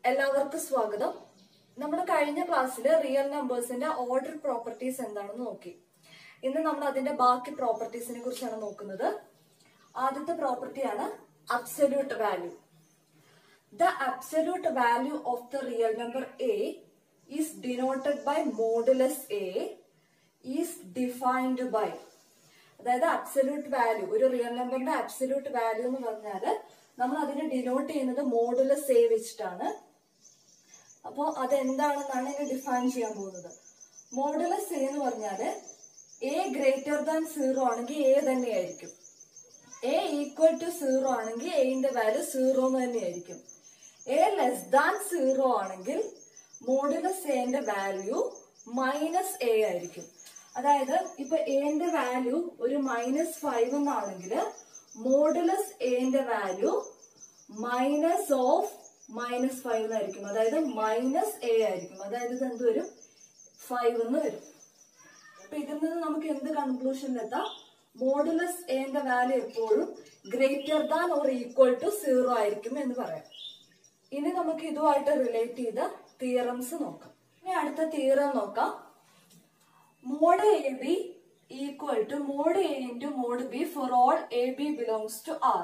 എല്ലാവർക്കും സ്വാഗതം നമ്മൾ കഴിഞ്ഞ ക്ലാസ്സിൽ റിയൽ നമ്പേഴ്സിന്റെ ഓർഡർ പ്രോപ്പർട്ടീസ് എന്താണെന്ന് നോക്കി ഇന്ന് നമ്മൾ അതിന്റെ ബാക്കി പ്രോപ്പർട്ടീസിനെ കുറിച്ചാണ് നോക്കുന്നത് ആദ്യത്തെ പ്രോപ്പർട്ടിയാണ് absolute value the absolute value of the real number A is denoted by modulus A is defined by അതായത് അബ്സല്യൂട്ട് വാല്യൂ ഒരു റിയൽ നമ്പറിന്റെ അബ്സല്യൂട്ട് വാല്യൂ എന്ന് പറഞ്ഞാല് നമ്മൾ അതിനെ ഡിനോട്ട് ചെയ്യുന്നത് മോഡുലസ് എ വെച്ചിട്ടാണ് അപ്പോ അതെന്താണെന്നാണ് ഇനി ഡിഫൈൻ ചെയ്യാൻ പോകുന്നത് മോഡുലസ് എ എന്ന് പറഞ്ഞാല് എ ഗ്രേറ്റർ ദാൻ സീറോ ആണെങ്കിൽ എ തന്നെയായിരിക്കും എ ഈക്വൽ ടു സീറോ ആണെങ്കിൽ എന്റെ വാല്യൂ സീറോ എന്ന് തന്നെയായിരിക്കും എ ലെസ് ദാൻ സീറോ ആണെങ്കിൽ മോഡുലസ് എന്റെ വാല്യൂ മൈനസ് എ ആയിരിക്കും അതായത് ഇപ്പൊ എന്റെ വാല്യൂ ഒരു മൈനസ് ഫൈവ് എന്നാണെങ്കിൽ മോഡുലസ് എന്റെ value minus of minus five എന്നായിരിക്കും അതായത് മൈനസ് എ ആയിരിക്കും അതായത് ഇത് എന്ത് വരും ഫൈവ് എന്ന് വരും അപ്പൊ ഇതിൽ നിന്ന് നമുക്ക് എന്ത് കൺക്ലൂഷനിലെത്താം മോഡുലസ് എന്റെ വാല്യൂ എപ്പോഴും greater than or equal to zero ആയിരിക്കും എന്ന് പറയാം ഇനി നമുക്ക് ഇതുമായിട്ട് റിലേറ്റ് ചെയ്ത തിയറംസ് നോക്കാം ഇനി അടുത്ത തിയറം നോക്കാം mode A B equal to mod A into mod b for all A B belongs to R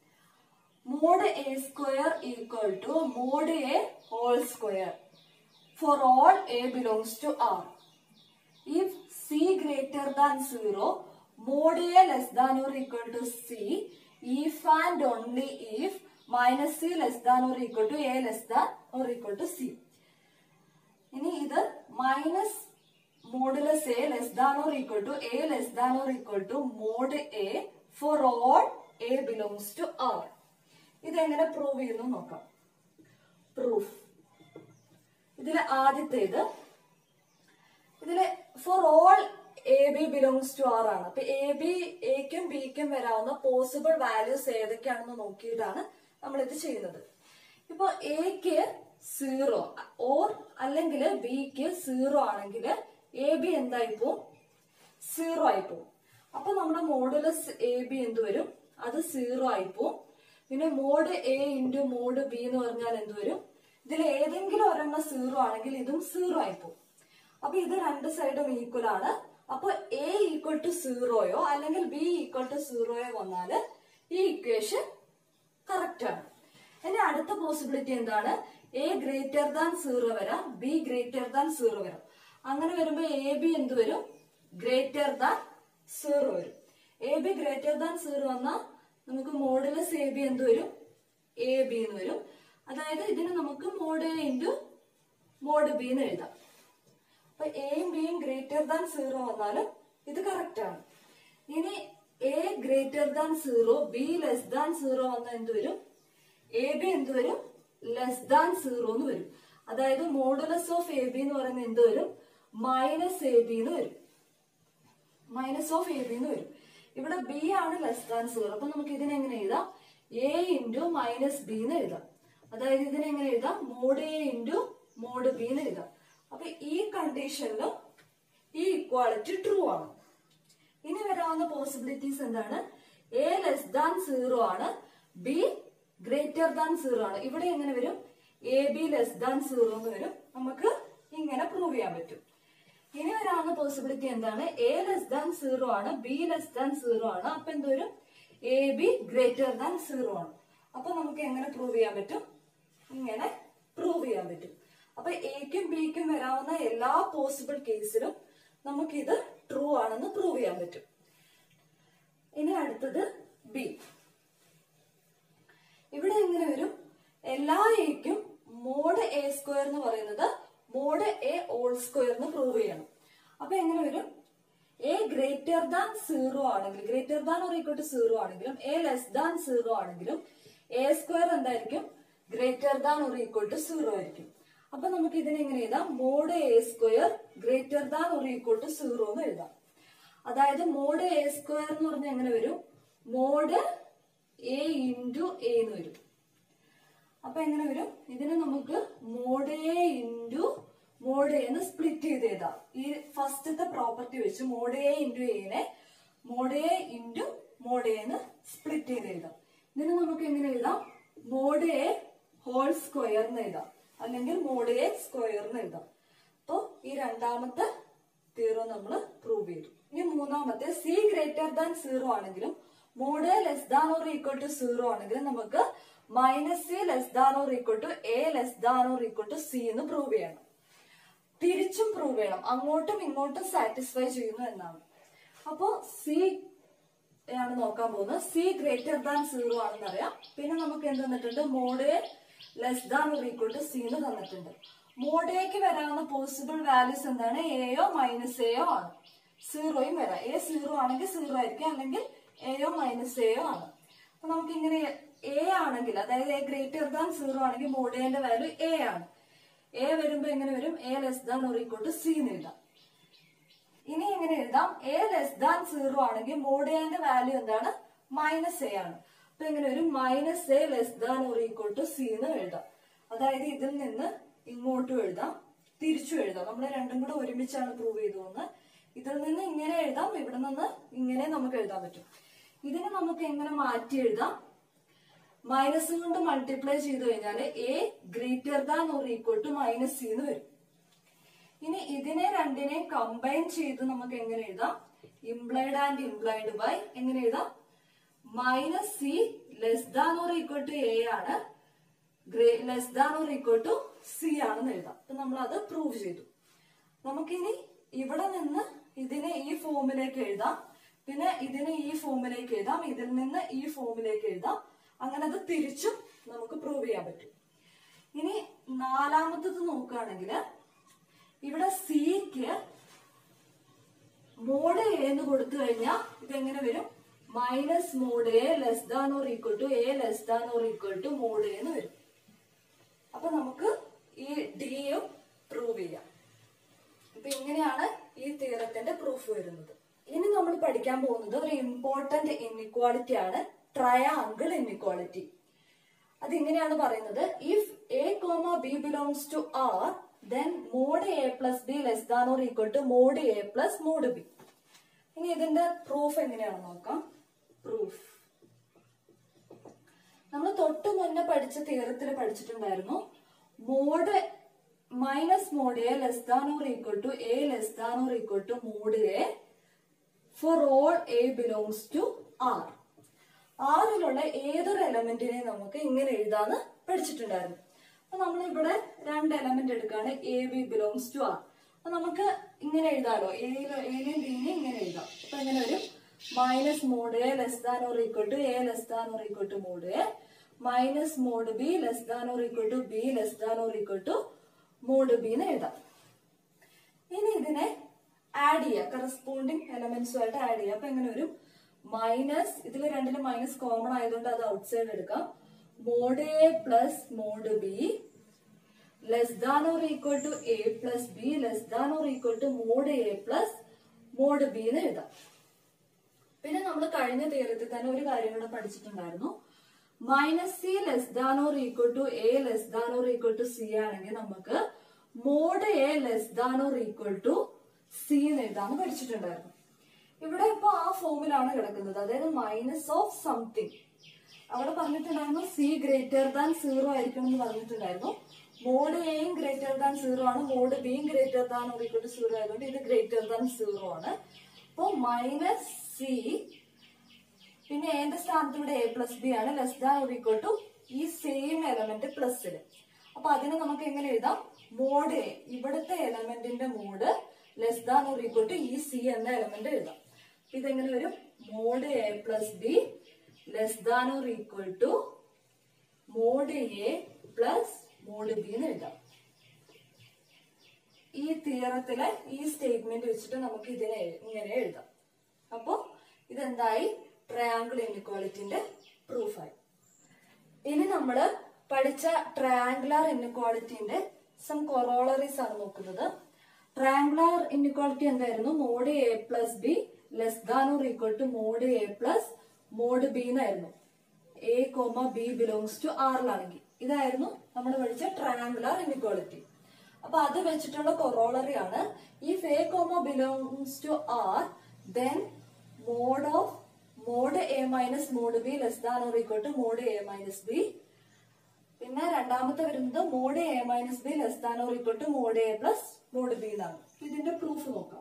mod a square equal to mod A whole square four all A belongs to R if c greater than 0 mod a less than or equal to c if and only if minus c less than or equal to a less than or equal to c ഇനി ഇത് minus modulus A less than or equal to A less than or equal to mod A for all A belongs to R ഇതെങ്ങനെ prove ചെയ്യുന്നു നോക്കാം proof ഇതിലെ ആദ്യത്തേത് ഇതില് for all A B belongs to R ആണ് അപ്പൊ A B എക്കും ബിക്കും വരാവുന്ന possible values ഏതൊക്കെയാണെന്ന് നോക്കിയിട്ടാണ് നമ്മൾ ഇത് ചെയ്യുന്നത് ഇപ്പൊ എക്ക് സീറോ ഓർ അല്ലെങ്കിൽ ബിക്ക് സീറോ ആണെങ്കിൽ എ ബി എന്തായിപ്പോ സീറോ ആയിപ്പോ അപ്പൊ നമ്മുടെ മോഡുലസ് എ ബി എന്ത് വരും അത് സീറോ ആയിപ്പോ പിന്നെ mod A into mod B എന്ന് പറഞ്ഞാൽ എന്ത് വരും ഇതിൽ ഏതെങ്കിലും ഒരെണ്ണം സീറോ ആണെങ്കിൽ ഇതും സീറോ ആയിപ്പോ അപ്പൊ ഇത് രണ്ട് സൈഡും ഈക്വൽ ആണ് അപ്പൊ എ ഈക്വൽ ടു സീറോയോ അല്ലെങ്കിൽ ബി ഈക്വൽ ടു സീറോയോ വന്നാല് ഈ ഇക്വേഷൻ കറക്റ്റ് ആണ് ഇനി അടുത്ത പോസിബിലിറ്റി എന്താണ് എ ഗ്രേറ്റർ ദാൻ സീറോ വരാം ബി ഗ്രേറ്റർ ദാൻ സീറോ വരാം അങ്ങനെ വരുമ്പോ എ ബി എന്ത് വരും ഗ്രേറ്റർ ദാൻ സീറോ വരും A B greater than zero വന്നാൽ നമുക്ക് മോഡുലസ് എ ബി എന്ത് വരും എ ബി എന്ന് വരും അതായത് ഇതിന് നമുക്ക് mod A into mod B എന്ന് എഴുതാം അപ്പൊ എയും ബിയും ഗ്രേറ്റർ ദാൻ സീറോ വന്നാലും ഇത് കറക്റ്റ് ആണ് ഇനി a greater than zero b less than zero വന്നാൽ എന്ത് വരും എ ബി എന്ത് വരും ലെസ് ദാൻ സീറോ എന്ന് വരും അതായത് മോഡുലസ് ഓഫ് എ ബി എന്ന് പറയുന്നത് എന്ത് വരും മൈനസ് എ ബി എന്ന് വരും മൈനസ് ഓഫ് എ ബി എന്ന് വരും ഇവിടെ ബി ആണ് ലെസ് ദാൻ സീറോ അപ്പൊ നമുക്ക് ഇതിനെങ്ങനെ എഴുതാം എ ഇൻറ്റു മൈനസ് ബി എന്ന് എഴുതാം അതായത് ഇതിനെങ്ങനെ എഴുതാം mod A into mod B എന്ന് എഴുതാം അപ്പൊ ഈ കണ്ടീഷനിലും ഈ ഇക്വാളിറ്റി ട്രൂ ആണ് ഇനി വരാവുന്ന പോസിബിലിറ്റീസ് എന്താണ് എ ലെസ് ദാൻ സീറോ ആണ് ബി ഗ്രേറ്റർ ദാൻ സീറോ ആണ് ഇവിടെ എങ്ങനെ വരും A b less than zero എന്ന് വരും നമുക്ക് ഇങ്ങനെ പ്രൂവ് ചെയ്യാൻ പറ്റും ഇനി വരാവുന്ന പോസിബിലിറ്റി എന്താണ് എ ലെസ് ദാൻ സീറോ ആണ് ബി ലെസ് ദാൻ സീറോ ആണ് അപ്പൊ എന്ത് വരും A B greater than zero ആണ് അപ്പൊ നമുക്ക് എങ്ങനെ പ്രൂവ് ചെയ്യാൻ പറ്റും ഇങ്ങനെ പ്രൂവ് ചെയ്യാൻ പറ്റും അപ്പൊ എക്കും ബിക്കും വരാവുന്ന എല്ലാ പോസിബിൾ കേസിലും നമുക്കിത് ട്രൂ ആണെന്ന് പ്രൂവ് ചെയ്യാൻ പറ്റും ഇനി അടുത്തത് ബി ഇവിടെ എങ്ങനെ വരും എല്ലാ എക്കും മോഡ് എ സ്ക്വയർ എന്ന് പറയുന്നത് മോഡ് എ ഓൾ സ്ക്വയർ എന്ന് പ്രൂവ് ചെയ്യണം അപ്പൊ എങ്ങനെ വരും എ ഗ്രേറ്റർ ദാൻ സീറോ ആണെങ്കിൽ greater than or equal to zero ആണെങ്കിലും എ ലെസ് ദാൻ സീറോ ആണെങ്കിലും എ സ്ക്വയർ എന്തായിരിക്കും greater than or equal to zero ആയിരിക്കും അപ്പൊ നമുക്ക് ഇതിനെ എങ്ങനെ എഴുതാം mod a square greater than or equal to zero എന്ന് എഴുതാം അതായത് മോഡ് എ സ്ക്വയർ എന്ന് പറഞ്ഞാൽ എങ്ങനെ വരും മോഡ് എ ഇൻറ്റു എ എന്ന് വരും അപ്പൊ എങ്ങനെ വരും ഇതിനെ നമുക്ക് mod A into mod a എന്ന് സ്പ്ലിറ്റ് ചെയ്ത് എഴുതാം ഈ ഫസ്റ്റത്തെ പ്രോപ്പർട്ടി വെച്ച് മോഡ് എ ഇൻറ്റു എനെ mod A into mod a എന്ന് സ്പ്ലിറ്റ് ചെയ്ത് എഴുതാം ഇതിനെ നമുക്ക് എങ്ങനെ എഴുതാം മോഡ് എ ഹോൾ സ്ക്വയർ എന്ന് എഴുതാം അല്ലെങ്കിൽ മോഡ് എ സ്ക്വയർ എന്ന് എഴുതാം അപ്പോ ഈ രണ്ടാമത്തെ തിയറം നമ്മൾ പ്രൂവ് ചെയ്തു ഇനി മൂന്നാമത്തെ സി ഗ്രേറ്റർ ദാൻ സീറോ ആണെങ്കിലും mod a less than or equal to zero ആണെങ്കിലും നമുക്ക് minus c less than or equal to A less than or equal to c എന്ന് പ്രൂവ് ചെയ്യണം തിരിച്ചും പ്രൂവ് ചെയ്യണം അങ്ങോട്ടും ഇങ്ങോട്ടും സാറ്റിസ്ഫൈ ചെയ്യുന്നു എന്നാണ് അപ്പോ സി ആണ് നോക്കാൻ പോകുന്നത് സി ഗ്രേറ്റർ ദാൻ സീറോ ആണെന്ന് അറിയാം പിന്നെ നമുക്ക് എന്ത് തന്നിട്ടുണ്ട് mod a less than or equal to c എന്ന് തന്നിട്ടുണ്ട് മോഡ് എക്ക് വരാവുന്ന പോസിബിൾ വാല്യൂസ് എന്താണ് എയോ മൈനസ് എയോ ആണ് സീറോയും വരാം എ സീറോ ആണെങ്കിൽ സീറോ ആയിരിക്കും അല്ലെങ്കിൽ എയോ മൈനസ് എയോ ആണ് അപ്പൊ നമുക്ക് ഇങ്ങനെ എ ആണെങ്കിൽ അതായത് എ ഗ്രേറ്റർ ദാൻ സീറോ ആണെങ്കിൽ മോഡ് എന്റെ വാല്യൂ എ ആണ് എ വരുമ്പോ എങ്ങനെ വരും a less than or equal to c എന്ന് എഴുതാം ഇനി എങ്ങനെ എഴുതാം എ ലെസ് ദാൻ സീറോ ആണെങ്കിൽ മോഡ് എന്റെ വാല്യൂ എന്താണ് മൈനസ് എ ആണ് അപ്പൊ എങ്ങനെ വരും minus a less than or equal to c എന്ന് എഴുതാം അതായത് ഇതിൽ നിന്ന് ഇങ്ങോട്ടും എഴുതാം തിരിച്ചും എഴുതാം നമ്മൾ രണ്ടും കൂടെ ഒരുമിച്ചാണ് പ്രൂവ് ചെയ്തു പോകുന്നത് ഇതിൽ നിന്ന് ഇങ്ങനെ എഴുതാം ഇവിടെ നിന്ന് ഇങ്ങനെ നമുക്ക് എഴുതാൻ പറ്റും ഇതിനെ നമുക്ക് എങ്ങനെ മാറ്റി എഴുതാം മൈനസ് കൊണ്ട് മൾട്ടിപ്ലൈ ചെയ്ത് കഴിഞ്ഞാൽ a greater than or equal to minus c എന്ന് വരും ഇനി ഇതിനെ രണ്ടിനെ കമ്പൈൻ ചെയ്ത് നമുക്ക് എങ്ങനെ എഴുതാം ഇംപ്ലൈഡ് ആൻഡ് ഇംപ്ലൈഡ് ബൈ എങ്ങനെ എഴുതാം minus c less than or equal to a ആണ് less than or equal to c ആണെന്ന് എഴുതാം അപ്പൊ നമ്മൾ അത് പ്രൂവ് ചെയ്തു നമുക്കിനി ഇവിടെ നിന്ന് ഇതിനെ ഈ ഫോമിലേക്ക് എഴുതാം പിന്നെ ഇതിനെ ഈ ഫോമിലേക്ക് എഴുതാം ഇതിൽ നിന്ന് ഈ ഫോമിലേക്ക് എഴുതാം അങ്ങനെ അത് തിരിച്ചും നമുക്ക് പ്രൂവ് ചെയ്യാൻ പറ്റും ഇനി നാലാമത്തത് നോക്കുകയാണെങ്കിൽ ഇവിടെ സിക്ക് മോഡ് എ എന്ന് കൊടുത്തു കഴിഞ്ഞാൽ ഇതെങ്ങനെ വരും minus mod a less than or equal to A less than or equal to mod a എന്ന് വരും അപ്പൊ നമുക്ക് ഈ ഡിയും പ്രൂവ് ചെയ്യാം അപ്പൊ ഇങ്ങനെയാണ് ഈ തിയറത്തിന്റെ പ്രൂഫ് വരുന്നത് ഇനി നമ്മൾ പഠിക്കാൻ പോകുന്നത് ഒരു ഇമ്പോർട്ടന്റ് ഇൻഇക്വാളിറ്റി ആണ് ട്രയാങ്കിൾ ഇൻഇക്വാളിറ്റി അത് ഇങ്ങനെയാണ് പറയുന്നത് if a comma b belongs to R then mod a plus b less than or equal to mod a plus mod b ഇനി ഇതിന്റെ പ്രൂഫ് എങ്ങനെയാണെന്ന് നോക്കാം പ്രൂഫ് നമ്മൾ തൊട്ട് മുന്നേ പഠിച്ച തിയറത്തിൽ പഠിച്ചിട്ടുണ്ടായിരുന്നു mod minus mod a less than or equal to A less than or equal to mod A for all A belongs to R ആറിലുള്ള ഏതൊരു എലമെന്റിനെ നമുക്ക് ഇങ്ങനെ എഴുതാന്ന് പഠിച്ചിട്ടുണ്ടായിരുന്നു അപ്പൊ നമ്മൾ ഇവിടെ രണ്ട് element എടുക്കാണ് A B belongs to R അപ്പൊ നമുക്ക് ഇങ്ങനെ എഴുതാലോ എയിലും എയിലെയും ബിനെയും ഇങ്ങനെ എഴുതാം അപ്പൊ എങ്ങനെ വരും minus mod a less than or equal to A less than or equal to mod a minus mod b less than or equal to b less than or equal to mod B എന്ന് എഴുതാം ഇനി ഇതിനെ add ചെയ്യുക corresponding എലമെന്റ്സുമായിട്ട് add ചെയ്യുക അപ്പൊ എങ്ങനെ വരും minus ഇതിൽ രണ്ടിലും മൈനസ് കോമൺ ആയതുകൊണ്ട് അത് ഔട്ട് സൈഡ് എടുക്കാം mod a plus mod b less than or equal to a plus b less than or equal to mod a plus mod B എന്ന് എഴുതാം പിന്നെ നമ്മൾ കഴിഞ്ഞ തീരത്തിൽ തന്നെ ഒരു കാര്യം കൂടെ പഠിച്ചിട്ടുണ്ടായിരുന്നു minus c less than or equal to A less than or equal to c ആണെങ്കിൽ നമുക്ക് mod a less than or equal to c എന്ന് എഴുതാന്ന് പഠിച്ചിട്ടുണ്ടായിരുന്നു ഇവിടെ ഇപ്പൊ ആ ഫോമിലാണ് കിടക്കുന്നത് അതായത് മൈനസ് ഓഫ് സംതിങ് അവിടെ പറഞ്ഞിട്ടുണ്ടായിരുന്നു സി ഗ്രേറ്റർ ദാൻ സീറോ ആയിരിക്കണം എന്ന് പറഞ്ഞിട്ടുണ്ടായിരുന്നു മോഡ് എയും ഗ്രേറ്റർ ദാൻ സീറോ ആണ് മോഡ് ബിയും greater than or equal to zero ആയതുകൊണ്ട് ഇത് ഗ്രേറ്റർ ദാൻ സീറോ ആണ് അപ്പൊ മൈനസ് സി പിന്നെ എന്റെ സ്ഥാനത്ത് ഇവിടെ എ പ്ലസ് ബി ആണ് less than or equal to ഈ സെയിം എലമെന്റ് പ്ലസ്സിൽ അപ്പൊ അതിനെ നമുക്ക് എങ്ങനെ എഴുതാം മോഡ് എ ഇവിടുത്തെ എലമെന്റിന്റെ mod less than or equal to ഈ സി എന്ന എലമെന്റ് എഴുതാം അപ്പൊ ഇതെങ്ങനെ വരും mod a plus b less than or equal to mod a plus mod B എന്ന് എഴുതാം ഈ തിയറത്തിലെ ഈ സ്റ്റേറ്റ്മെന്റ് വെച്ചിട്ട് നമുക്ക് ഇതിനെ എഴു- ഇങ്ങനെ എഴുതാം അപ്പോ ഇതെന്തായി ട്രയാങ്കിൾ ഇൻഇക്വാളിറ്റിന്റെ പ്രൂഫായി ഇനി നമ്മൾ പഠിച്ച ട്രയാങ്കുലാർ ഇൻഇക്വാളിറ്റിന്റെ സം കൊറോളറീസ് ആണ് നോക്കുന്നത് ട്രയാങ്കുലാർ ഇൻഇക്വാളിറ്റി എന്തായിരുന്നു mod a plus b less than or equal to mod a plus mod b എന്നായിരുന്നു a comma b belongs to ആറിലാണെങ്കിൽ ഇതായിരുന്നു നമ്മൾ പഠിച്ച ട്രയാങ്കുലാർ ഇൻഇക്വാളിറ്റി അപ്പൊ അത് വെച്ചിട്ടുള്ള കൊറോളറി ആണ് if a comma belongs to R then mod of mod a minus mod b less than or equal to mod a minus b പിന്നെ രണ്ടാമത്തെ വരുന്നത് mod a minus b less than or equal to mod a plus mod b എന്നാണ് ഇതിന്റെ proof നോക്കാം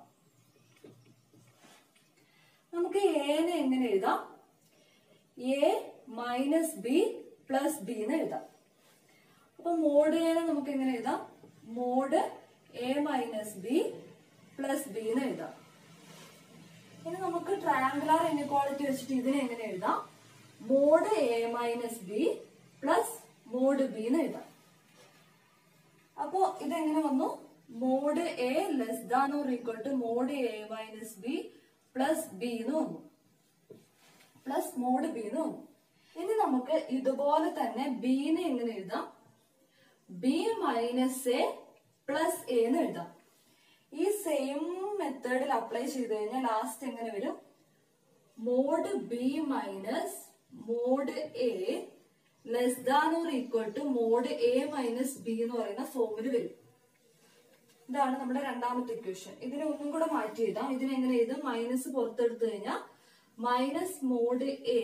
നമുക്ക് എനെ എങ്ങനെ എഴുതാം a minus b plus b എന്ന് എഴുതാം അപ്പൊ മോഡ് എനെ നമുക്ക് എങ്ങനെ എഴുതാം mod a minus b plus b എന്ന് എഴുതാം ഇനി നമുക്ക് ട്രയാങ്കുലാർ ഇൻഇക്വാളിറ്റി വെച്ചിട്ട് ഇതിനെ എങ്ങനെ എഴുതാം mod a minus b plus mod B എന്ന് എഴുതാം അപ്പോ ഇതെങ്ങനെ വന്നു mod a less than or equal to mod a minus b plus b എന്ന് വന്നു പ്ലസ് മോഡ് ബി എന്ന് വന്നു ഇനി നമുക്ക് ഇതുപോലെ തന്നെ ബിനെ എങ്ങനെ എഴുതാം b minus a plus a എന്ന് എഴുതാം ഈ സെയിം മെത്തേഡിൽ അപ്ലൈ ചെയ്ത് കഴിഞ്ഞാൽ ലാസ്റ്റ് എങ്ങനെ വരും mod b minus mod a less than or equal to mod a minus b എന്ന് പറയുന്ന ഫോമിൽ വരും ഇതാണ് നമ്മുടെ രണ്ടാമത്തെ ഇക്വേഷൻ ഇതിനെ ഒന്നും കൂടെ മാറ്റി എഴുതാം ഇതിനെങ്ങനെ എഴുതും മൈനസ് പുറത്തെടുത്തു കഴിഞ്ഞാൽ minus mod a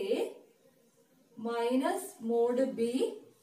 minus mod b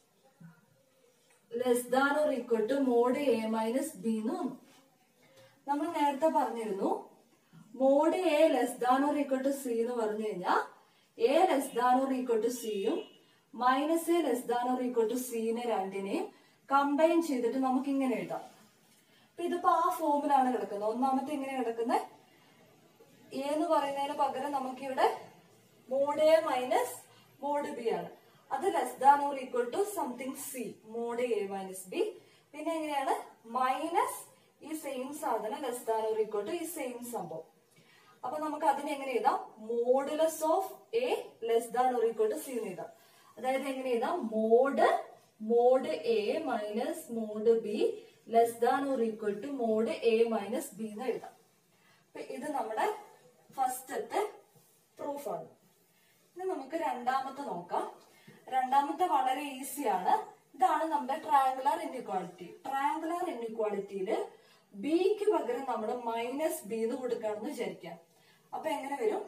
less than or equal to mod a minus b എന്ന് വന്നു നമ്മൾ നേരത്തെ പറഞ്ഞിരുന്നു mod a less than or equal to c എന്ന് പറഞ്ഞു കഴിഞ്ഞാൽ a less than or equal to സിയും minus a less than or equal to സീനെ രണ്ടിനെയും കമ്പൈൻ ചെയ്തിട്ട് നമുക്ക് ഇങ്ങനെ എഴുതാം അപ്പൊ ഇതിപ്പോ ആ ഫോമിലാണ് കിടക്കുന്നത് ഒന്നാമത്തെ ഇങ്ങനെ കിടക്കുന്നത് എ എന്ന് പറയുന്നതിന് പകരം നമുക്കിവിടെ mod a minus mod b ആണ് അത് less than or equal to something c mod a minus b പിന്നെ എങ്ങനെയാണ് മൈനസ് ഈ സെയിം സാധനം less than or equal to ഈ സെയിം സംഭവം അപ്പൊ നമുക്ക് അതിനെ എങ്ങനെ എഴുതാം modulus of a less than or equal to c എന്ന് എഴുതാം അതായത് എങ്ങനെ എഴുതാം mod mod a minus mod b less than or equal to mod a minus b എന്ന് എഴുതാം അപ്പൊ ഇത് നമ്മുടെ ഫസ്റ്റത്തെ പ്രൂഫാണ് ഇനി നമുക്ക് രണ്ടാമത്തെ നോക്കാം രണ്ടാമത്തെ വളരെ ഈസിയാണ് ഇതാണ് നമ്മുടെ ട്രയാങ്കുലാർ ഇൻഇക്വാളിറ്റി ട്രയാങ്കുലാർ ഇൻഇക്വാളിറ്റിയിൽ ബിക്ക് പകരം നമ്മൾ മൈനസ് ബി എന്ന് കൊടുക്കുകയാണെന്ന് വിചാരിക്കാം അപ്പൊ എങ്ങനെ വരും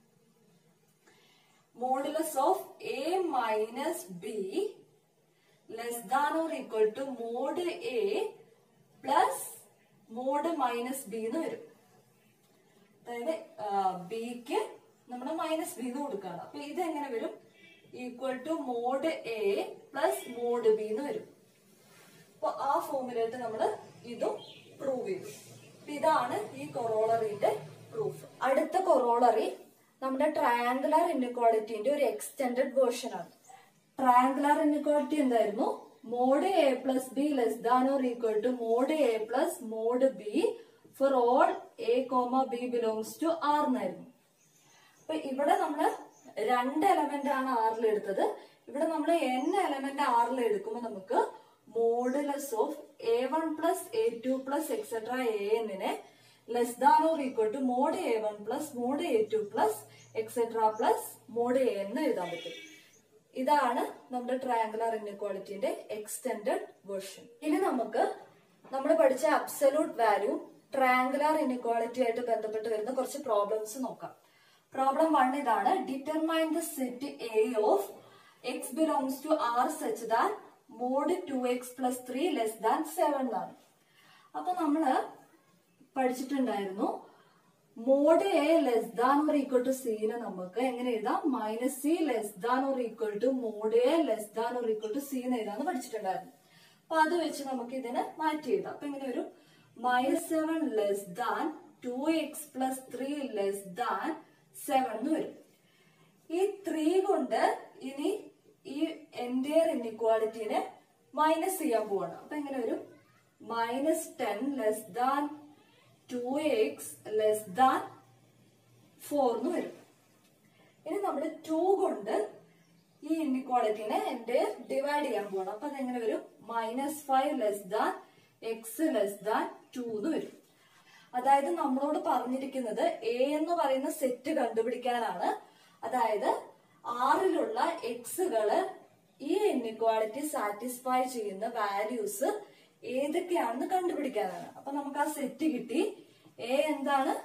modulus of a minus b less than or equal to mod a plus mod minus b എന്ന് വരും അതായത് ബിക്ക് നമ്മൾ മൈനസ് ബി എന്ന് കൊടുക്കുകയാണ് അപ്പൊ ഇത് എങ്ങനെ വരും equal to mod a plus mod B എന്ന് വരും അപ്പൊ ആ ഫോമിലായിട്ട് നമ്മൾ ഇതും പ്രൂവ് ചെയ്തു അപ്പൊ ഇതാണ് ഈ കൊറോളറിന്റെ പ്രൂഫ് അടുത്ത കൊറോളറി നമ്മുടെ ട്രയാങ്കുലാർ ഇൻഇക്വാളിറ്റിന്റെ ഒരു എക്സ്റ്റെൻഡഡ് വേർഷൻ ആണ് ട്രയാങ്കുലാർ ഇൻഇക്വാളിറ്റി എന്തായിരുന്നു mod a plus b less than or equal to mod a plus mod b for all a comma b belongs to R എന്നായിരുന്നു അപ്പൊ ഇവിടെ നമ്മള് രണ്ട് എലമെന്റ് ആണ് ആറിൽ എടുത്തത് ഇവിടെ നമ്മൾ എൻ എലമെന്റ് ആറിൽ എടുക്കുമ്പോൾ നമുക്ക് modulus of a one plus a two plus etcetera a എന്നിനെ less than or equal to mod a one plus mod a two plus etcetera plus mod a എന്ന് എഴുതാൻ പറ്റും ഇതാണ് നമ്മുടെ ട്രയാങ്കുലർ ഇൻഇക്വാളിറ്റിന്റെ എക്സ്റ്റെൻഡഡ് വേർഷൻ ഇനി നമുക്ക് നമ്മൾ പഠിച്ച അബ്സല്യൂട്ട് വാല്യൂ ട്രയാങ്കുലർ ഇൻഇക്വാളിറ്റി ആയിട്ട് ബന്ധപ്പെട്ട് വരുന്ന കുറച്ച് പ്രോബ്ലംസ് നോക്കാം പ്രോബ്ലം വൺ ഇതാണ് determine the set a of x belongs to R such that mod two x plus three less than seven എന്നാണ് അപ്പൊ നമ്മള് പഠിച്ചിട്ടുണ്ടായിരുന്നു mod a less than or equal to സീനെ നമുക്ക് എങ്ങനെ എഴുതാം minus c less than or equal to mod a less than or equal to c എന്ന് എഴുതാന്ന് പഠിച്ചിട്ടുണ്ടായിരുന്നു അപ്പൊ അത് വെച്ച് നമുക്ക് ഇതിനെ മാറ്റി എഴുതാം അപ്പൊ ഇങ്ങനെ വരും minus seven less than two x plus three less than seven എന്ന് വരും ഈ ത്രീ കൊണ്ട് ഇനി ഈ എൻറ്റയർ ഇൻഇക്വാളിറ്റിനെ മൈനസ് ചെയ്യാൻ പോവാണ് അപ്പൊ എങ്ങനെ വരും minus ten less than two x less than four എന്ന് വരും ഇനി നമ്മൾ ടു കൊണ്ട് ഈ ഇൻഇക്വാളിറ്റിനെ എന്റെ ഡിവൈഡ് ചെയ്യാൻ പോവാണ് അപ്പൊ അതെങ്ങനെ വരും minus five less than x less than two എന്ന് വരും അതായത് നമ്മളോട് പറഞ്ഞിരിക്കുന്നത് എ എന്ന് പറയുന്ന സെറ്റ് കണ്ടുപിടിക്കാനാണ് അതായത് ആറിലുള്ള എക്സുകള് ഈ ഇൻഇക്വാളിറ്റി സാറ്റിസ്ഫൈ ചെയ്യുന്ന വാല്യൂസ് ഏതൊക്കെയാണെന്ന് കണ്ടുപിടിക്കാനാണ് അപ്പൊ നമുക്ക് ആ സെറ്റ് കിട്ടി എ എന്താണ്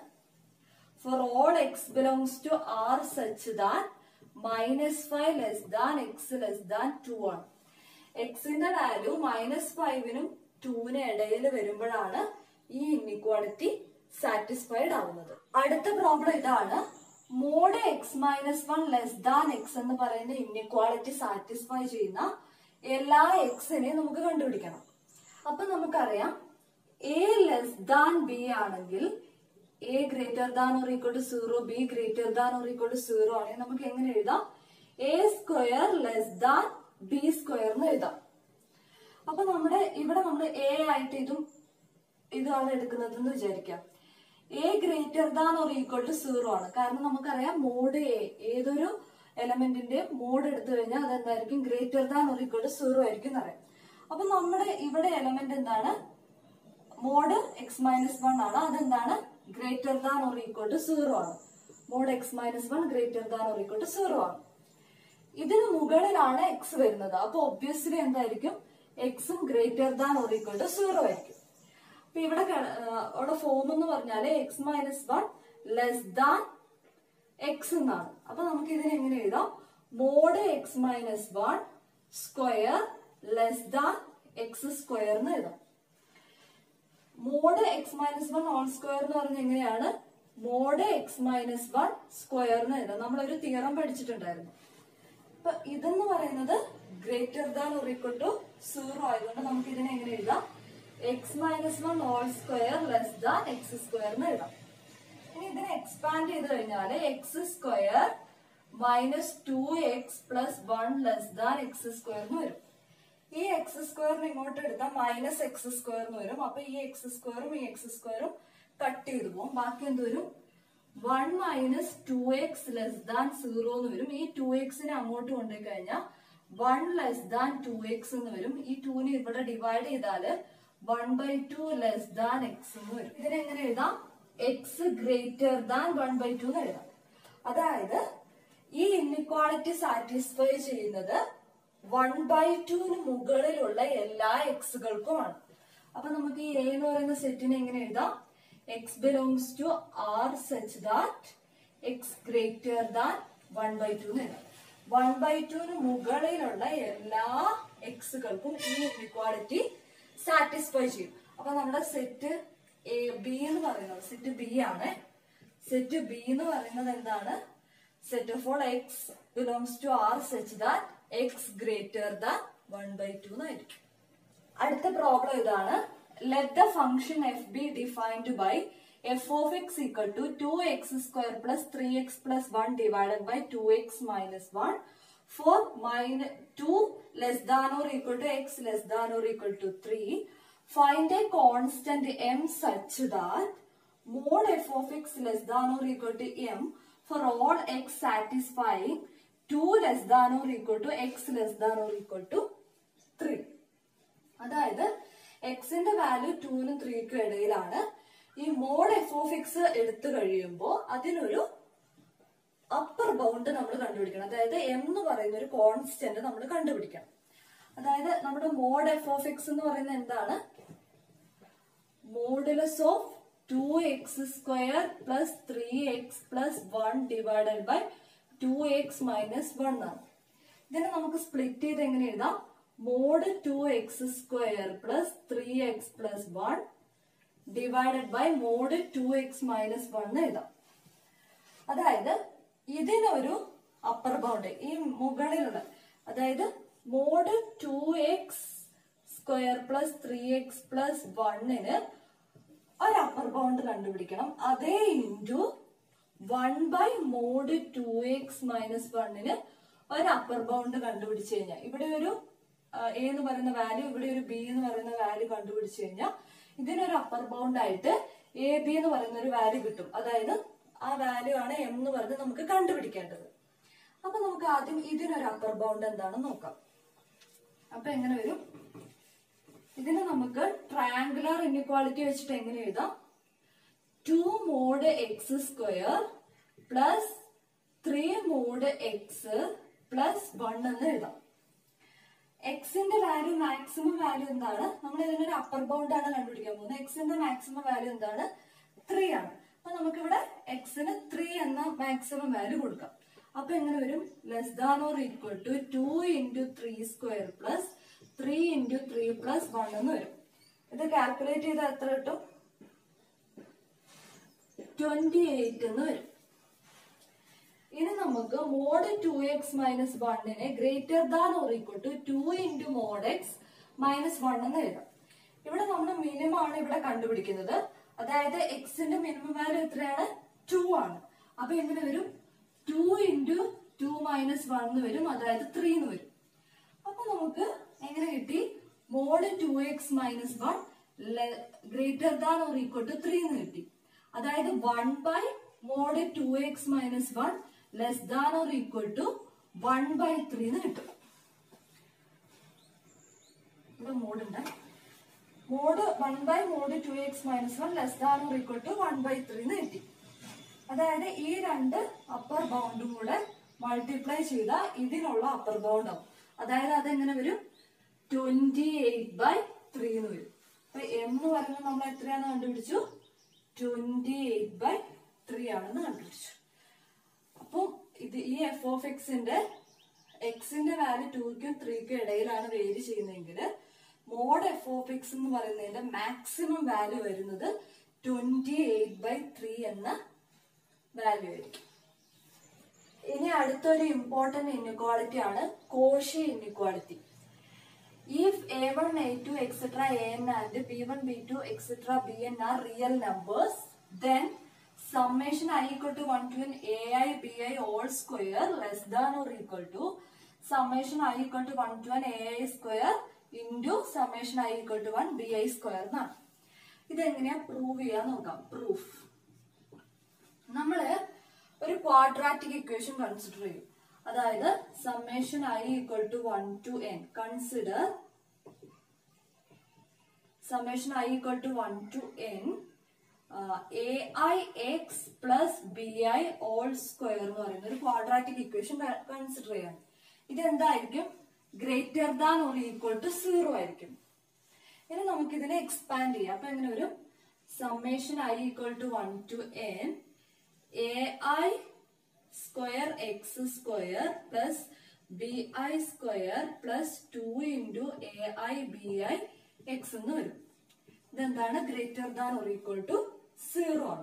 for all x belongs to R such that minus five less than x less than two ആണ് എക്സിന്റെ വാല്യൂ മൈനസ് ഫൈവിനും ടൂവിനും ഇടയിൽ വരുമ്പോഴാണ് ഈ ഇൻഇക്വാളിറ്റി സാറ്റിസ്ഫൈഡ് ആവുന്നത് അടുത്ത പ്രോബ്ലം ഇതാണ് mod x minus one less than x എന്ന് പറയുന്ന ഇൻഇക്വാളിറ്റി സാറ്റിസ്ഫൈ ചെയ്യുന്ന എല്ലാ എക്സിനെയും നമുക്ക് കണ്ടുപിടിക്കണം അപ്പൊ നമുക്കറിയാം എ ലെസ് ദാൻ ബി ആണെങ്കിൽ a greater than or equal to zero b greater than or equal to zero ആണെങ്കിൽ നമുക്ക് എങ്ങനെ എഴുതാം a square less than b square എന്ന് എഴുതാം അപ്പൊ നമ്മുടെ ഇവിടെ നമ്മൾ എ ആയിട്ട് ഇതും ഇതാണ് എടുക്കുന്നത് എന്ന് വിചാരിക്കാം a greater than or equal to zero ആണ് കാരണം നമുക്കറിയാം മോഡ് എ ഏതൊരു എലമെന്റിന്റെ മോഡ് എടുത്തു കഴിഞ്ഞാൽ അതെന്തായിരിക്കും greater than or equal to zero ആയിരിക്കും എന്നറിയാം അപ്പൊ നമ്മുടെ ഇവിടെ എലമെന്റ് എന്താണ് മോഡ് എക്സ് മൈനസ് വൺ ആണ് അതെന്താണ് greater than or equal to zero ആണ് mod x minus one greater than or equal to zero ആണ് ഇതിന് മുകളിലാണ് എക്സ് വരുന്നത് അപ്പൊ ഒബ്വിയസ്ലി എന്തായിരിക്കും എക്സും greater than or equal to zero ആയിരിക്കും അപ്പൊ ഇവിടെ ക- ആ, ഉള്ള ഫോം എന്ന് പറഞ്ഞാല് x minus one less than x എന്നാണ് അപ്പൊ നമുക്ക് ഇതിനെ എങ്ങനെ എഴുതാം mod x minus one square less than x square എന്ന് എഴുതാം mod x minus one whole square എന്ന് പറഞ്ഞ എങ്ങനെയാണ് mod x minus one square എന്ന് എഴുതാം നമ്മളൊരു തിയറം പഠിച്ചിട്ടുണ്ടായിരുന്നു അപ്പൊ ഇതെന്ന് പറയുന്നത് greater than or equal to zero ആയതുകൊണ്ട് നമുക്ക് ഇതിനെ എങ്ങനെ എഴുതാം x minus one whole square less than x square എന്ന് എഴുതാം ഇനി ഇതിനെ എക്സ്പാൻഡ് ചെയ്ത് കഴിഞ്ഞാൽ x square minus two x plus one less than x square എന്ന് വരും ഈ എക്സ് സ്ക്വയറിന് ഇങ്ങോട്ട് എടുത്താൽ മൈനസ് എക്സ് സ്ക്വയർ എന്ന് വരും അപ്പൊ ഈ എക്സ് സ്ക്വയറും ഈ എക്സ് സ്ക്വയറും കട്ട് ചെയ്ത് പോകും ബാക്കി എന്ത് വരും one minus two x less than zero എന്ന് വരും ഈ ടു എക്സിനെ അങ്ങോട്ട് കൊണ്ടുപോയി കഴിഞ്ഞാൽ one less than two x എന്ന് വരും ഈ ടൂനെ ഇവിടെ ഡിവൈഡ് ചെയ്താല് one by two less than x എന്ന് വരും ഇതിനെങ്ങനെ എഴുതാം x greater than one by two എന്ന് എഴുതാം അതായത് ഈ ഇൻഇക്വാളിറ്റി സാറ്റിസ്ഫൈ ചെയ്യുന്നത് വൺ ബൈ ടുവിന് മുകളിലുള്ള എല്ലാ എക്സുകൾക്കുമാണ് അപ്പൊ നമുക്ക് ഈ എ എന്ന് പറയുന്ന സെറ്റിനെ എങ്ങനെ എഴുതാം x belongs to R such that x greater than one by two എന്ന് എഴുതാം വൺ ബൈ ടുവിന് മുകളിലുള്ള എല്ലാ എക്സുകൾക്കും ഈ ഇൻഇക്വാളിറ്റി സാറ്റിസ്ഫൈ ചെയ്യും അപ്പൊ നമ്മുടെ സെറ്റ് എ ബി എന്ന് പറയുന്നത് സെറ്റ് ബി ആണ് സെറ്റ് ബി എന്ന് പറയുന്നത് എന്താണ് set of all x belongs to R such that x greater than one by two എന്നായിരിക്കും അടുത്ത പ്രോബ്ലം ഇതാണ് let the function f be defined by f of x equal to two x square plus three x plus one divided by two x minus one four minus two less than or equal to x less than or equal to three find a constant M such that mod f of x less than or equal to m for all x satisfying 2 less than or equal to x less than or equal to 3 അതായത് എക്സിന്റെ value ടൂനും ത്രീക്കും ഇടയിലാണ് ഈ mode F of X എടുത്തു കഴിയുമ്പോൾ അതിനൊരു upper bound നമ്മൾ കണ്ടുപിടിക്കണം അതായത് എം എന്ന് പറയുന്ന ഒരു കോൺസ്റ്റന്റ് നമ്മൾ കണ്ടുപിടിക്കണം അതായത് നമ്മുടെ മോഡ് എഫ് ഓഫ് എക്സ് എന്ന് പറയുന്നത് എന്താണ് modulus of two x square plus three x plus one divided by two x minus one ആണ് ഇതിനെ നമുക്ക് സ്പ്ലിറ്റ് ചെയ്ത് എങ്ങനെ എഴുതാം mod two x square plus three x plus one divided by mod two x minus one എഴുതാം അതായത് ഇതിനൊരു upper bound ഈ മുകളിലുള്ള അതായത് mod two x square plus three x plus വണ്ണിന് ഒരു അപ്പർ ബൗണ്ട് കണ്ടുപിടിക്കണം അതേ into one by mod two x minus വണ്ണിന് ഒരു അപ്പർ ബൗണ്ട് കണ്ടുപിടിച്ചു കഴിഞ്ഞാൽ ഇവിടെ ഒരു എ എന്ന് പറയുന്ന വാല്യൂ ഇവിടെ ഒരു ബി എന്ന് പറയുന്ന വാല്യൂ കണ്ടുപിടിച്ചു കഴിഞ്ഞാൽ ഇതിനൊരു അപ്പർ ബൗണ്ട് ആയിട്ട് എ ബി എന്ന് പറയുന്ന ഒരു വാല്യൂ കിട്ടും അതായത് ആ വാല്യൂ ആണ് എം എന്ന് പറഞ്ഞ് നമുക്ക് കണ്ടുപിടിക്കേണ്ടത് അപ്പൊ നമുക്ക് ആദ്യം ഇതിനൊരു അപ്പർ ബൗണ്ട് എന്താണെന്ന് നോക്കാം അപ്പൊ എങ്ങനെ വരും ഇതിനെ നമുക്ക് ട്രയാങ്കുലർ ഇൻഇക്വാളിറ്റി വെച്ചിട്ട് എങ്ങനെ എഴുതാം two mod x square plus three mod x plus one എന്ന് എഴുതാം എക്സിന്റെ വാല്യൂ മാക്സിമം വാല്യൂ എന്താണ് നമ്മൾ ഇതിനൊരു അപ്പർ ബൗണ്ട് ആണ് കണ്ടുപിടിക്കാൻ പോകുന്നത് എക്സിന്റെ മാക്സിമം വാല്യൂ എന്താണ് ത്രീ ആണ് അപ്പൊ നമുക്കിവിടെ എക്സിന് ത്രീ എന്ന മാക്സിമം വാല്യൂ കൊടുക്കാം അപ്പൊ എങ്ങനെ വരും less than or equal to two into three square plus three into three plus one എന്ന് വരും ഇത് കാൽക്കുലേറ്റ് ചെയ്താൽ എത്ര കിട്ടും ട്വന്റി എയ്റ്റ് എന്ന് വരും ഇനി നമുക്ക് മോഡ് ടു എക്സ് മൈനസ് വണ്ണിനെ greater than or equal to two into mod x minus one എന്ന് എഴുതാം ഇവിടെ നമ്മൾ മിനിമം ആണ് ഇവിടെ കണ്ടുപിടിക്കുന്നത് അതായത് എക്സിന്റെ മിനിമം വാല്യൂ എത്രയാണ് ടു ആണ് അപ്പൊ എങ്ങനെ വരും two into two minus one എന്ന് വരും അതായത് ത്രീ എന്ന് വരും അപ്പൊ നമുക്ക് എങ്ങനെ കിട്ടി mod two x minus one greater than or equal to three എന്ന് കിട്ടി അതായത് one by mod two x minus one less than or equal to one by three എന്ന് കിട്ടും ഇവിടെ മോഡ് ഉണ്ട് mod one by mod two x minus one less than or equal to one by three എന്ന് കിട്ടി അതായത് ഈ രണ്ട് upper ബൗണ്ടും കൂടെ മൾട്ടിപ്ലൈ ചെയ്താൽ ഇതിനുള്ള അപ്പർ ബൗണ്ട് ആവും അതായത് അതെങ്ങനെ വരും ട്വന്റി എയ്റ്റ് ബൈ ത്രീ എന്ന് വരും അപ്പൊ എന്ന് പറയുന്നത് നമ്മൾ എത്രയാന്ന് കണ്ടുപിടിച്ചു ട്വന്റി എയ്റ്റ് ബൈ ത്രീ ആണെന്ന് കണ്ടുപിടിച്ചു അപ്പം ഇത് ഈ എഫ് ഓഫ് എക്സിന്റെ എക്സിന്റെ വാല്യൂ ടൂക്കും ത്രീക്കും ഇടയിലാണ് വേരി ചെയ്യുന്നതെങ്കിൽ മോഡ് എഫ് ഓഫ് എക്സ് എന്ന് പറയുന്നതിന്റെ മാക്സിമം വാല്യൂ വരുന്നത് ട്വന്റി എയ്റ്റ് ബൈ ത്രീ എന്ന വാല്യൂ ആയിരിക്കും ഇനി അടുത്തൊരു ഇമ്പോർട്ടന്റ് ഇൻഇക്വാളിറ്റി ആണ് Cauchy inequality If a1, a2, etc. an and b1, b2, etc. bn are real numbers, then summation i equal to 1 to an ai bi all square less than or equal to summation i equal to 1 to an ai square into summation i equal to 1 bi square എന്നാണ് ഇതെങ്ങനെയാ prove ചെയ്യാൻ നോക്കാം proof നമ്മള് ഒരു quadratic equation consider ചെയ്യും അതായത് summation i equal to one to n consider summation i equal to one to n a i x plus b i all square എന്ന് പറയുന്ന ഒരു ക്വാഡ്രാറ്റിക് ഇക്വേഷൻ കൺസിഡർ ചെയ്യാം ഇതെന്തായിരിക്കും greater than or equal to zero ആയിരിക്കും ഇനി നമുക്ക് ഇതിനെ expand ചെയ്യാം അപ്പൊ എങ്ങനെ വരും summation i equal to one to n a i square x square plus b i square plus two into A i b i x എന്ന് വരും ഇതെന്താണ് greater than or equal to zero ആണ്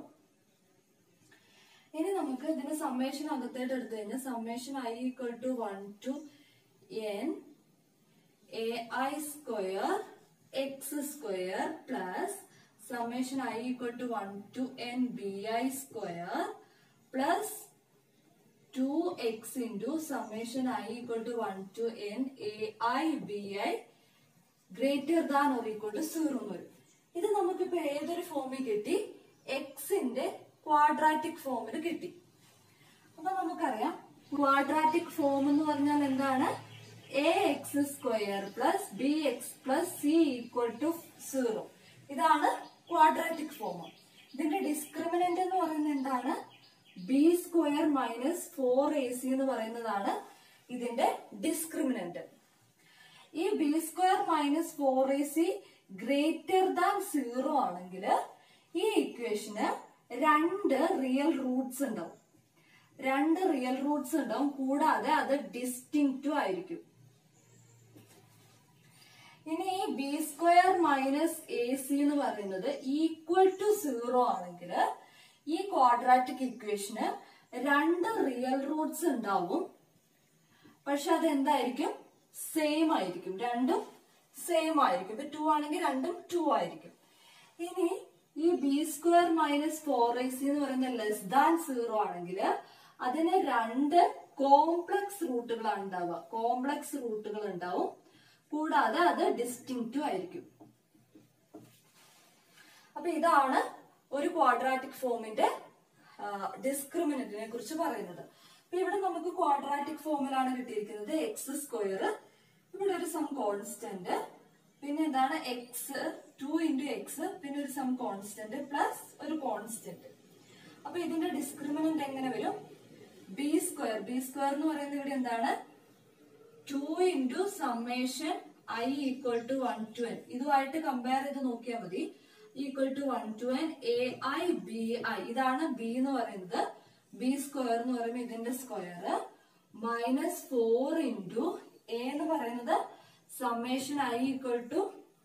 ഇനി നമുക്ക് ഇതിന് സമ്മേഷൻ അകത്തേട്ട് എടുത്തു കഴിഞ്ഞാൽ summation i equal to one to n a i square x square plus summation i equal to one to n b i square plus two x into summation i equal to one to n a i b i greater than or equal to zero എന്ന് വരും ഇത് നമുക്കിപ്പോ ഏതൊരു ഫോമിൽ കിട്ടി എക്സിന്റെ quadratic ഫോമിൽ കിട്ടി അപ്പൊ നമുക്കറിയാം ക്വാഡ്രാറ്റിക് ഫോം എന്ന് പറഞ്ഞാൽ എന്താണ് a x square plus b x plus c equal to zero ഇതാണ് ക്വാഡ്രാറ്റിക് ഫോം ഇതിന്റെ ഡിസ്ക്രിമിനന്റ് എന്ന് പറയുന്നത് എന്താണ് b square minus four a c എന്ന് പറയുന്നതാണ് ഇതിന്റെ ഡിസ്ക്രിമിനന്റ് ഈ b square minus four a c greater than zero ആണെങ്കിൽ ഈ ഇക്വേഷന് രണ്ട് റിയൽ റൂട്ട്സ് ഉണ്ടാവും രണ്ട് റിയൽ റൂട്ട്സ് ഉണ്ടാവും കൂടാതെ അത് ഡിസ്റ്റിങ്ക്റ്റും ആയിരിക്കും ഇനി ഈ b square minus a c എന്ന് പറയുന്നത് ഈക്വൽ ടു സീറോ ആണെങ്കിൽ ഈ ക്വാഡ്രാറ്റിക് ഇക്വേഷന് രണ്ട് റിയൽ റൂട്ട്സ് ഉണ്ടാവും പക്ഷെ അത് എന്തായിരിക്കും സെയിം ആയിരിക്കും രണ്ടും സെയിം ആയിരിക്കും ഇപ്പൊ ടു ആണെങ്കിൽ രണ്ടും ടു ആയിരിക്കും ഇനി ഈ b square minus four a c എന്ന് പറയുന്ന ലെസ് ദാൻ സീറോ ആണെങ്കിൽ അതിന് രണ്ട് കോംപ്ലക്സ് റൂട്ടുകളാണ് ഉണ്ടാവുക കോംപ്ലക്സ് റൂട്ടുകൾ ഉണ്ടാവും കൂടാതെ അത് ഡിസ്റ്റിങ്ക്റ്റും ആയിരിക്കും അപ്പൊ ഇതാണ് ഒരു ക്വാഡ്രാറ്റിക് ഫോമിന്റെ ഡിസ്ക്രിമിനന്റിനെ കുറിച്ച് പറയുന്നത് അപ്പൊ ഇവിടെ നമുക്ക് ക്വാഡ്രാറ്റിക് ഫോമിലാണ് കിട്ടിയിരിക്കുന്നത് എക്സ് സ്ക്വയർ ഇവിടെ ഒരു സം കോൺസ്റ്റന്റ് പിന്നെ എന്താണ് എക്സ് ടു ഇൻറ്റു എക്സ് പിന്നെ ഒരു സം കോൺസ്റ്റന്റ് പ്ലസ് ഒരു കോൺസ്റ്റന്റ് അപ്പൊ ഇതിന്റെ ഡിസ്ക്രിമിനന്റ് എങ്ങനെ വരും ബി സ്ക്വയർ ബി സ്ക്വയർ എന്ന് പറയുന്നത് ഇവിടെ എന്താണ് two into summation i equal to one to n ഇതുമായിട്ട് കമ്പയർ ചെയ്ത് നോക്കിയാൽ മതി equal to one to n a i b i ഇതാണ് ബി എന്ന് പറയുന്നത് ബി സ്ക്വയർ എന്ന് പറയുമ്പോൾ ഇതിന്റെ square minus four into a എന്ന് പറയുന്നത് summation i equal to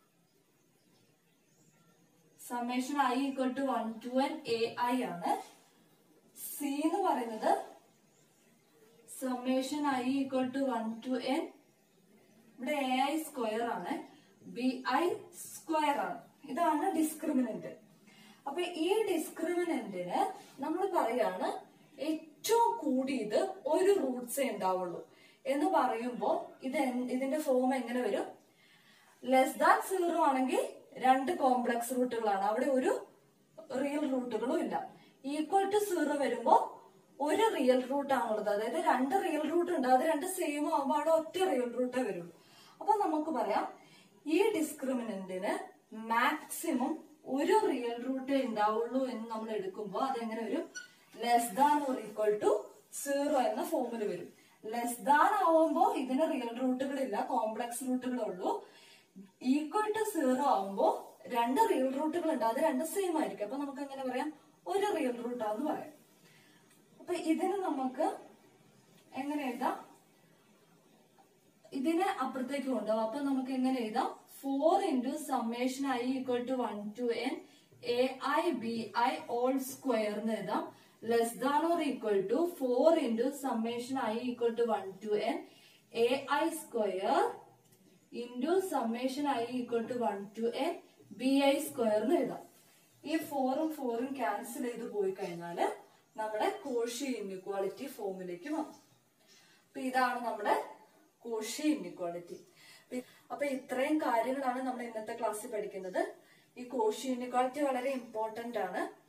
summation i equal to one to n a i ആണ് സി എന്ന് പറയുന്നത് summation i equal to one to n ഇവിടെ എ ഐ സ്ക്വയർ ആണ് ബി ഐ സ്ക്വയർ ആണ് ഇതാണ് discriminant അപ്പൊ ഈ ഡിസ്ക്രിമിനന്റിന് നമ്മൾ പറയാണ് ഏറ്റവും കൂടിയത് ഒരു റൂട്ട്സേ ഉണ്ടാവുള്ളൂ എന്ന് പറയുമ്പോൾ ഇത് എൻ- ഇതിന്റെ ഫോം എങ്ങനെ വരും ലെസ് ദാൻ സീറോ ആണെങ്കിൽ രണ്ട് കോംപ്ലക്സ് റൂട്ടുകളാണ് അവിടെ ഒരു റിയൽ റൂട്ടുകളും ഇല്ല ഈക്വൽ ടു സീറോ വരുമ്പോ ഒരു റിയൽ റൂട്ട് ആണുള്ളത് അതായത് രണ്ട് റിയൽ റൂട്ട് ഉണ്ട് അത് രണ്ട് സെയിം ആകുമ്പോൾ അവിടെ ഒറ്റ റിയൽ റൂട്ടേ വരുള്ളൂ അപ്പൊ നമുക്ക് പറയാം ഈ ഡിസ്ക്രിമിനന്റിന് മാക്സിമം ഒരു റിയൽ റൂട്ടേ ഉണ്ടാവുള്ളൂ എന്ന് നമ്മൾ എടുക്കുമ്പോൾ അതെങ്ങനെ വരും less than or equal to zero എന്ന ഫോമിൽ വരും ലെസ് ദാൻ ആവുമ്പോൾ ഇതിന് റിയൽ റൂട്ടുകളില്ല കോംപ്ലക്സ് റൂട്ടുകളേ ഉള്ളൂ ഈക്വൽ ടു സീറോ ആവുമ്പോ രണ്ട് റിയൽ റൂട്ടുകൾ ഉണ്ട് അത് രണ്ട് സെയിം ആയിരിക്കും അപ്പൊ നമുക്ക് എങ്ങനെ പറയാം ഒരു റിയൽ റൂട്ടാന്ന് പറയാം അപ്പൊ ഇതിന് നമുക്ക് എങ്ങനെ എഴുതാം ഇതിനെ അപ്പുറത്തേക്ക് കൊണ്ടുപോകും അപ്പൊ നമുക്ക് എങ്ങനെ എഴുതാം four into summation i equal to one to n a i b i all square എന്ന് എഴുതാം less than or equal to four into summation i equal to one to n a i square into summation i equal to one to n b i square എന്ന് എഴുതാം ഈ ഫോറും ഫോറും cancel ചെയ്ത് പോയി കഴിഞ്ഞാല് നമ്മുടെ കോഷി ഇൻഇക്വാളിറ്റി ഫോമിലേക്ക് വന്നു അപ്പൊ ഇതാണ് നമ്മുടെ കോഷി ഇൻഇക്വാളിറ്റി അപ്പൊ ഇത്രയും കാര്യങ്ങളാണ് നമ്മൾ ഇന്നത്തെ ക്ലാസ്സിൽ പഠിക്കുന്നത് ഈ കോഷി ഇൻഇക്വാളിറ്റി വളരെ ഇമ്പോർട്ടന്റ് ആണ്